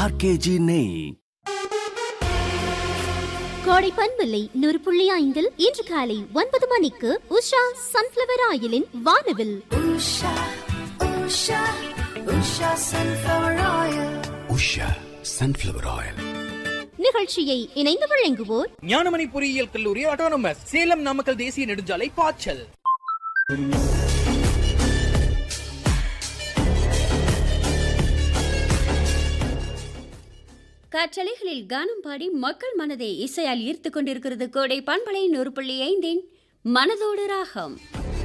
RKG நெய் கோடை பண்பில்லை நூறு புள்ளி ஐந்தில் இன்று காலை ஒன்பது மணிக்கு உஷா சன்ஃபிளவர் ஆயிலின் வானவில் Usha, Usha, Usha sunflower oil. Usha sunflower oil நிகழ்ச்சியை இணைந்து வழங்குவோர் ஞானமணி பொறியியல் கல்லூரி ஆட்டோனமஸ் சேலம் நாமக்கல் தேசிய நெடுஞ்சாலை பாய்ச்சல் காற்றலைகளில் கானம் பாடி மக்கள் மனதை இசையால் ஈர்த்து கொண்டிருக்கிறது கோடை பண்பலை நூறு புள்ளி ஐந்தின் மனதோடு ராகம்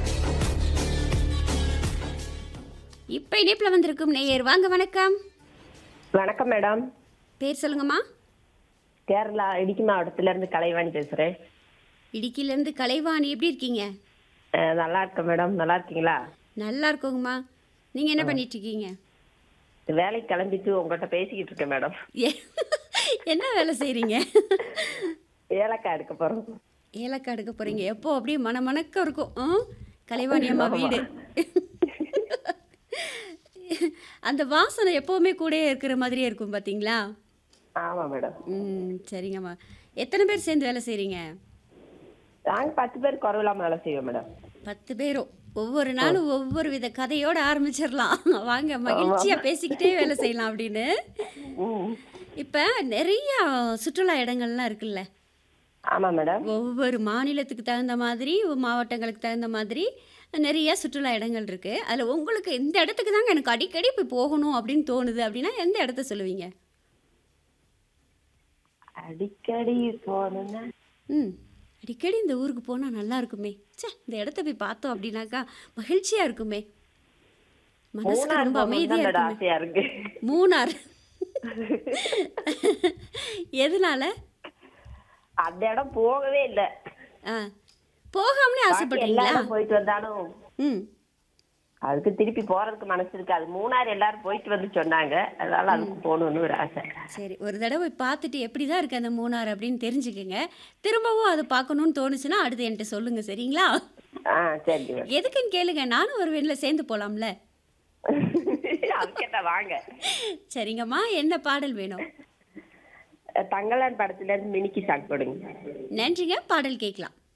இப்ப இணைப்புல வந்திருக்கும் நேயர் வாங்க வணக்கம் வணக்கம் மேடம் பேர் சொல்லுங்கம்மா கேரளா இடுக்கி மாவட்டத்துல இருந்து கலைவாணி பேசுறேன் இடுக்கில இருந்து கலைவாணி எப்படி இருக்கீங்க அஹ் நல்லா இருக்கேன் மேடம் நல்லா இருக்கீங்களா நல்லா இருக்கோங்கம்மா நீங்க என்ன பண்ணிட்டு இருக்கீங்க வேலைக்கு கிளம்பிட்டு உங்கள்கிட்ட பேசிக்கிட்டு இருக்கேன் மேடம் ஏ- என்ன வேலை செய்றீங்க ஏலக்காய் எடுக்க போறோம் ஏலக்காய் எடுக்க போறீங்க எப்போ அப்படியே மனமணக்க இருக்கும் ஆ? கலைவாணி அம்மா வீடு அந்த வாசனை எப்பவுமே கூடயே இருக்கிற மாதிரியே இருக்கும் பாத்தீங்களா ஆமா மேடம் ம் சரிங்கம்மா எத்தனை பேர் சேர்ந்து வேலை செய்றீங்க நாங்க பத்து பேர் குறவில்லாம வேலை செய்வோம் மேடம் பத்து பேரும் ஒவ்வொரு நாளும் ஒவ்வொரு வித கதையோட ஆரம்பிச்சிடலாம் வாங்க மகிழ்ச்சியா பேசிக்கிட்டே வேலை செய்யலாம் அப்படின்னு ம். இப்ப நிறைய சுற்றுலா இடங்கள்லாம் இருக்குல்ல ஆமா மேடம் ஒவ்வொரு மாநிலத்துக்கு தகுந்த மாதிரி மாவட்டங்களுக்கு தகுந்த மாதிரி நிறைய சுற்றுலா இடங்கள் இருக்கு அதில் உங்களுக்கு இந்த இடத்துக்கு தாங்க எனக்கு அடிக்கடி போய் போகணும் அப்படின்னு தோணுது அப்படின்னா எந்த இடத்த சொல்லுவீங்க அடிக்கடி போனேன்னா ம் அடிக்கடி இந்த ஊருக்கு போனால் நல்லா இருக்குமே ச்சே இந்த இடத்த போய் பார்த்தோம் அப்படின்னாக்கா மகிழ்ச்சியா இருக்குமே மனசுக்கு மூணார் ரொம்ப போகணும்னு அமைதியா தான் மேடம் இருக்குமே ஆசையா இருக்கு மூணார் எதனால அந்த இடம் போகவே இல்ல ஆ போகாமலே பாக்கி எல்லா ஆசைப்படுறீங்களா இடம் போயிட்டு வந்தாலும் ம் அதுக்கு திருப்பி போறதுக்கு மனசு இருக்காது மூணார் எல்லாரும் போயிட்டு வந்து சொன்னாங்க அதனால அதுக்கு போகணும்னு ஒரு ஆசை சரி ஒரு தடவை போய் பார்த்துட்டு எப்படி தான் இருக்குது அந்த மூணார் அப்படின்னு தெரிஞ்சுக்கங்க திரும்பவும் அது பார்க்கணுன்னு தோணுச்சுன்னா அடுத்து என்கிட்ட சொல்லுங்க சரிங்களா ஆ சரி மேடம் எதுக்குன்னு கேளுங்க நானும் ஒரு வேனில் சேர்ந்து போகலாம்ல அதுக்கேட்ட வாங்க சரிங்கம்மா என்ன பாடல் வேணும் தங்கலான் படத்துல இருந்து மினிக்கி சாங் போடுங்க நன்றிங்க பாடல் கேட்கலாம்